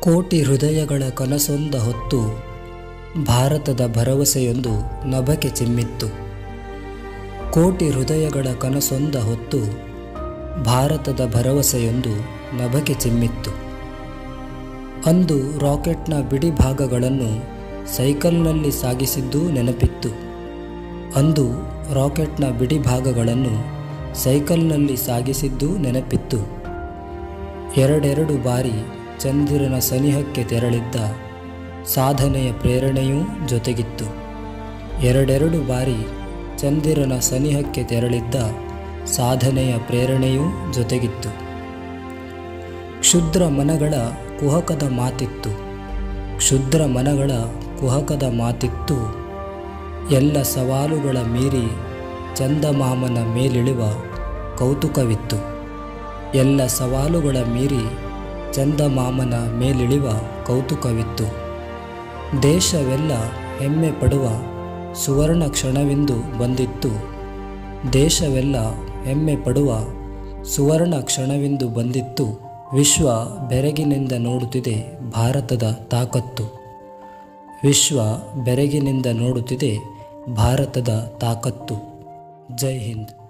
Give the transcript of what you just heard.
ಕೋಟಿ ಹೃದಯಗಳ ಕನಸೊಂದ ಹೊತ್ತು ಭಾರತದ ಭರವಸೆಯೊಂದು ನಭಕ್ಕೆ ಚಿಮ್ಮಿತ್ತು ಕೋಟಿ ಹೃದಯಗಳ ಕನಸೊಂದ ಹೊತ್ತು ಭಾರತದ ಭರವಸೆಯೊಂದು ನಭಕ್ಕೆ ಚಿಮ್ಮಿತ್ತು ಅಂದು ರಾಕೆಟ್ನ ಬಿಡಿ ಭಾಗಗಳನ್ನು ಸೈಕಲ್ನಲ್ಲಿ ಸಾಗಿಸಿದ್ದೂ ನೆನಪಿತ್ತು ಅಂದು ರಾಕೆಟ್ನ ಬಿಡಿ ಭಾಗಗಳನ್ನು ಸೈಕಲ್ನಲ್ಲಿ ಸಾಗಿಸಿದ್ದೂ ನೆನಪಿತ್ತು ಎರಡೆರಡು ಬಾರಿ ಚಂದಿರನ ಸನಿಹಕ್ಕೆ ತೆರಳಿದ್ದ ಸಾಧನೆಯ ಪ್ರೇರಣೆಯೂ ಜೊತೆಗಿತ್ತು ಎರಡೆರಡು ಬಾರಿ ಚಂದಿರನ ಸನಿಹಕ್ಕೆ ತೆರಳಿದ್ದ ಸಾಧನೆಯ ಪ್ರೇರಣೆಯೂ ಜೊತೆಗಿತ್ತು ಕ್ಷುದ್ರ ಮನಗಳ ಕುಹಕದ ಮಾತಿತ್ತು ಕ್ಷುದ್ರ ಮನಗಳ ಕುಹಕದ ಮಾತಿತ್ತು ಎಲ್ಲ ಸವಾಲುಗಳ ಮೀರಿ ಚಂದಮಾಮನ ಮೇಲಿಳುವ ಕೌತುಕವಿತ್ತು ಎಲ್ಲ ಸವಾಲುಗಳ ಮೀರಿ ಚಂದಮಾಮನ ಮೇಲಿಳಿವ ಕೌತುಕವಿತ್ತು ದೇಶವೆಲ್ಲ ಹೆಮ್ಮೆ ಪಡುವ ಸುವರ್ಣ ಕ್ಷಣವೆಂದು ಬಂದಿತ್ತು ದೇಶವೆಲ್ಲ ಹೆಮ್ಮೆ ಪಡುವ ಸುವರ್ಣ ಕ್ಷಣವೆಂದು ಬಂದಿತ್ತು ವಿಶ್ವ ಬೆರಗಿನಿಂದ ನೋಡುತ್ತಿದೆ ಭಾರತದ ತಾಕತ್ತು ವಿಶ್ವ ಬೆರಗಿನಿಂದ ನೋಡುತ್ತಿದೆ ಭಾರತದ ತಾಕತ್ತು ಜೈ ಹಿಂದ್